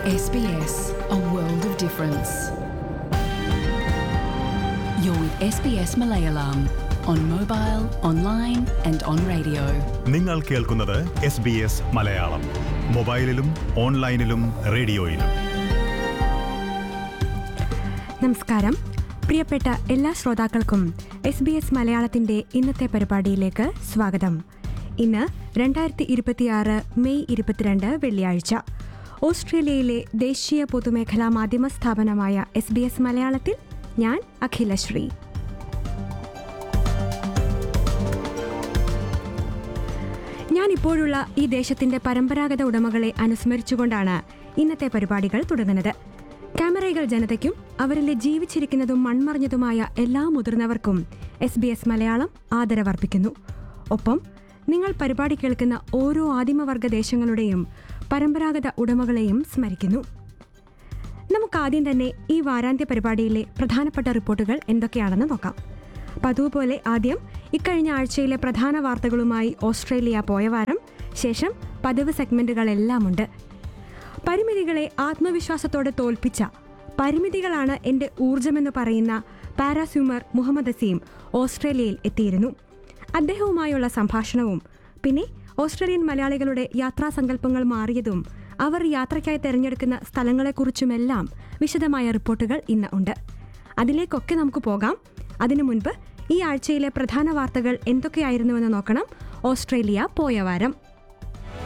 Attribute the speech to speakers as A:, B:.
A: SBS, a world of difference. You're with SBS Malayalam on mobile, online, and on radio.
B: നിങ്ങൾ കേൾക്കുന്നത് S B S Malayalam മൊബൈലിലും ഓൺലൈനിലും റേഡിയോയിലും
C: നമസ്കാരം പ്രിയപ്പെട്ട എല്ലാ ശ്രോതാക്കൾക്കും എസ് ബി എസ് മലയാളത്തിന്റെ ഇന്നത്തെ പരിപാടിയിലേക്ക് സ്വാഗതം ഇന്ന് രണ്ടായിരത്തി ഇരുപത്തിയാറ് മെയ് ഇരുപത്തിരണ്ട് വെള്ളിയാഴ്ച ഓസ്ട്രേലിയയിലെ ദേശീയ പൊതുമേഖലാ മാധ്യമ സ്ഥാപനമായ എസ് ബി എസ് മലയാളത്തിൽ ഞാൻ അഖിലശ്രീ ഞാൻ ഇപ്പോഴുള്ള ഈ ദേശത്തിന്റെ പരമ്പരാഗത ഉടമകളെ അനുസ്മരിച്ചുകൊണ്ടാണ് ഇന്നത്തെ പരിപാടികൾ തുടങ്ങുന്നത് ക്യാമറകൾ ജനതയ്ക്കും അവരിലെ ജീവിച്ചിരിക്കുന്നതും മൺമറിഞ്ഞതുമായ എല്ലാ മുതിർന്നവർക്കും എസ് ബി എസ് മലയാളം ആദരവർപ്പിക്കുന്നു ഒപ്പം നിങ്ങൾ പരിപാടി കേൾക്കുന്ന ഓരോ ആദിമവർഗ ദേശങ്ങളുടെയും പരമ്പരാഗത ഉടമകളെയും സ്മരിക്കുന്നു നമുക്ക് ആദ്യം തന്നെ ഈ വാരാന്ത്യ പരിപാടിയിലെ പ്രധാനപ്പെട്ട റിപ്പോർട്ടുകൾ എന്തൊക്കെയാണെന്ന് നോക്കാം പതിവ് പോലെ ആദ്യം ഇക്കഴിഞ്ഞ ആഴ്ചയിലെ പ്രധാന വാർത്തകളുമായി ഓസ്ട്രേലിയ പോയ വാരം ശേഷം പതിവ് സെഗ്മെന്റുകളെല്ലാം ഉണ്ട് പരിമിതികളെ ആത്മവിശ്വാസത്തോടെ തോൽപ്പിച്ച പരിമിതികളാണ് എൻ്റെ ഊർജമെന്ന് പറയുന്ന പാരാസ്യൂമർ മുഹമ്മദ് അസീം ഓസ്ട്രേലിയയിൽ എത്തിയിരുന്നു അദ്ദേഹവുമായുള്ള സംഭാഷണവും പിന്നെ ഓസ്ട്രേലിയൻ മലയാളികളുടെ യാത്രാസങ്കല്പങ്ങൾ മാറിയതും അവർ യാത്രയ്ക്കായി തിരഞ്ഞെടുക്കുന്ന സ്ഥലങ്ങളെക്കുറിച്ചുമെല്ലാം വിശദമായ റിപ്പോർട്ടുകൾ ഇന്ന് ഉണ്ട് അതിലേക്കൊക്കെ നമുക്ക് പോകാം അതിനു മുൻപ് ഈ ആഴ്ചയിലെ പ്രധാന വാർത്തകൾ എന്തൊക്കെയായിരുന്നുവെന്ന് നോക്കണം ഓസ്ട്രേലിയ പോയ വാരം